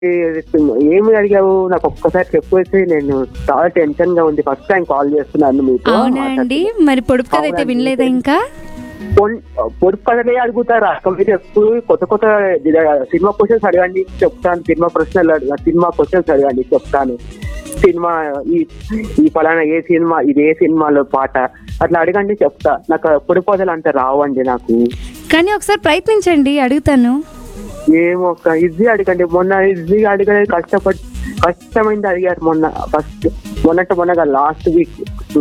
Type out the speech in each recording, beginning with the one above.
ఏమి అడిగావు నాకు ఒక్కసారి చెప్పేసి నేను చాలా టెన్షన్ గా ఉంది ఫస్ట్ టైం కాల్ చేస్తున్నాను మీకు అవునా అండి మరి పొడుపు కథ అయితే అవునండి. వినలేదా ఇంకా పొన్- పొడుపు కథలే అడుగుతారు అక్క మీరు ఎప్పుడు కొత్త కొత్త సినిమా క్వశ్చన్స్ అడగండి చెప్తాను సినిమా ప్రశ్నలు అడగ సినిమా క్వశ్చన్స్ అడగండి చెప్తాను సినిమా ఈ ఈ ఫలానా ఏ సినిమా ఇది ఏ సినిమాలో పాట అట్లా అడగండి చెప్తా నాకు పొడుపు కథలు అంటే రావండి నాకు కానీ ఒకసారి ప్రయత్నించండి అడుగుతాను ఏమో ఒక ఈజీ అడగండి మొన్న ఈజీ అడగలేదు కష్టపడి కష్టమైంది అడిగారు మొన్న ఫస్ట్ మొన్నట మొన్నగా లాస్ట్ వీక్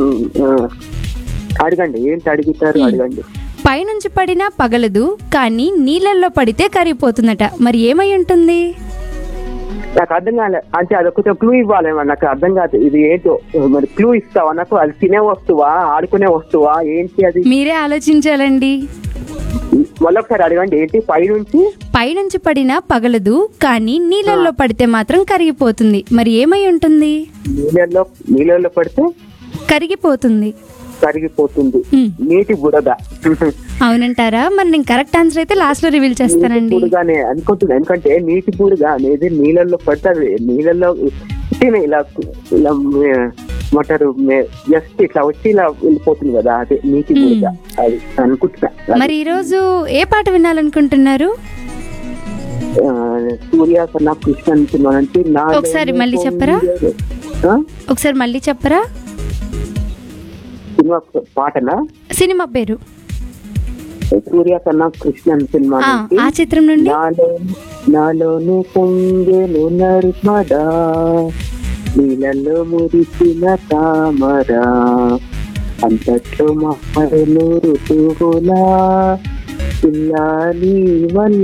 అడగండి ఏంటి అడుగుతారు అడగండి పైనుంచి పడినా పగలదు కానీ నీళ్ళల్లో పడితే కరిగిపోతుందట మరి ఏమై ఉంటుంది నాకు అర్థం కాలే అంటే అదొకటి క్లూ ఇవ్వాలేమో నాకు అర్థం కాదు ఇది ఏంటో మరి క్లూ ఇస్తావా నాకు అది తినే వస్తువా ఆడుకునే వస్తువా ఏంటి అది మీరే ఆలోచించాలండి మళ్ళీ ఒకసారి అడగండి ఏంటి పైనుంచి పైనుంచి పడినా పగలదు కానీ నీళ్ళల్లో పడితే మాత్రం కరిగిపోతుంది మరి ఏమై ఉంటుంది నీళ్ళల్లో నీళ్ళల్లో పడితే కరిగిపోతుంది కరిగిపోతుంది ఉమ్, నీటి బురద అవునంటారా మరి నేను కరెక్ట్ ఆన్సర్ అయితే లాస్ట్ లో రివీల్ నీటి చేస్తానండి బూడిగానే అనుకుంటున్నా ఎందుకంటే నీటి బూడిగా అనేది నీళ్ళల్లో పడుతుంది నీళ్ళల్లో ఉట్టినే ఇలా ఇలా మొట్టరు జస్ట్ ఇట్లా వచ్చి ఇలా వెళ్ళిపోతుంది కదా అదే నీటి బూడిద అది అనుకుంటున్నా మరి ఈ రోజు ఏ పాట వినాలనుకుంటున్నారు ఆ, సూర్య కన్నా కృష్ణ అనుకున్నానంటే నా ఒకసారి మళ్ళీ చెప్పరా? ఆ? ఒకసారి మళ్ళీ చెప్పరా సినిమా పాటనా సినిమా పేరు సూర్య కన్నా కృష్ణ సినిమా ఆ, నుంచి ఆ చిత్రం నుండి నాలో నాలోనే పొంగెను నర్మదా నీళ్ళలో మురిసిన తామరా అంతట్లో మహరులు ఋతువులా పిల్లాలి వల్ల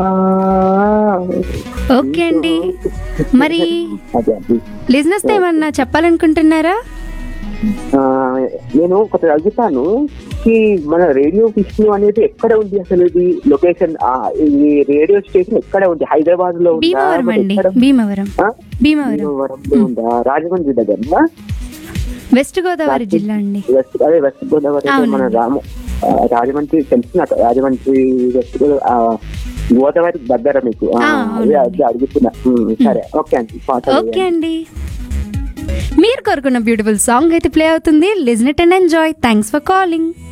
ఓకే అండి మరి అదే అది లిజినెస్ ఏమన్నా చెప్పాలనుకుంటున్నారా ఆ, నేను ఒకటి అడుగుతాను ఈ మన రేడియో విష్ణు అనేది ఎక్కడ ఉంది అసలు ఇది లొకేషన్ ఆ, ఈ రేడియో స్టేషన్ ఎక్కడ ఉంది హైదరాబాద్ లో ఉందా భీమవరం మరి అండి ఎక్కడ? భీమవరం ఆ? భీమవరం భీమవరంలో ఉందా రాజమండ్రి దగ్గర వెస్ట్ గోదావరి జిల్లా అండి వెస్ట్ అదే వెస్ట్ గోదావరి అంటే మన అవునండి. రాము ఆ, రాజమండ్రి తెలిసిన రాజమండ్రి వెస్ట్ గోదావరి ఆ, గోదావరి దగ్గర మీకు ఆ, ఆ, అదే అవునండి. అదే అడుగుతున్నా ఉమ్, సరే ఓకే అండి పాట ఓకే అండి మీరు కోరుకున్న బ్యూటిఫుల్ సాంగ్ అయితే ప్లే అవుతుంది listen it and enjoy thanks for calling